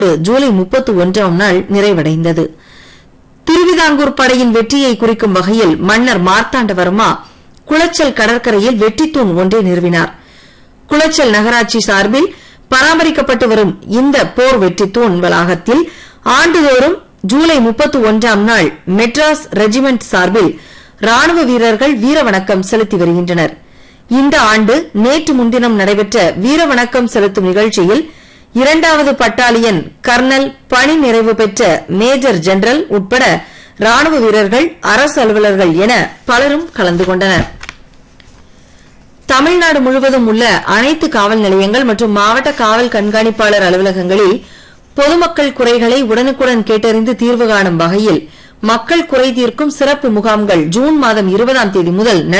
ஜூலை முப்பத்தி ஒன்றாம் நாள் நிறைவடைந்தது திருவிதாங்கூர் படையின் வெற்றியை குறிக்கும் வகையில் மன்னர் மார்த்தாண்டவர்மா குளச்சல் கடற்கரையில் வெற்றித்தூண் ஒன்றை நிறுவினார் குளச்சல் நகராட்சி சார்பில் பராமரிக்கப்பட்டு வரும் இந்த போர் வெற்றித்தூண் வளாகத்தில் ஆண்டுதோறும் ஜூலை முப்பத்தி ஒன்றாம் நாள் மெட்ராஸ் ரெஜிமெண்ட் சார்பில் ராணுவ வீரர்கள் வீரவணக்கம் செலுத்தி வருகின்றனர் இந்த ஆண்டு நேற்று முன்தினம் நடைபெற்ற வீரவணக்கம் செலுத்தும் நிகழ்ச்சியில் இரண்டாவது பட்டாலியன் கர்னல் பணி நிறைவு பெற்ற மேஜர் ஜெனரல் உட்பட ராணுவ வீரர்கள் அரசு அலுவலர்கள் என பலரும் கலந்து கொண்டனர் தமிழ்நாடு முழுவதும் உள்ள அனைத்து காவல் நிலையங்கள் மற்றும் மாவட்ட காவல் கண்காணிப்பாளர் அலுவலகங்களில் பொதுமக்கள் குறைகளை உடனுக்குடன் கேட்டறிந்து தீர்வு காணும் வகையில் மக்கள் குறை தீர்க்கும் சிறப்பு முகாம்கள் ஜூன் மாதம் இருபதாம் தேதி முதல்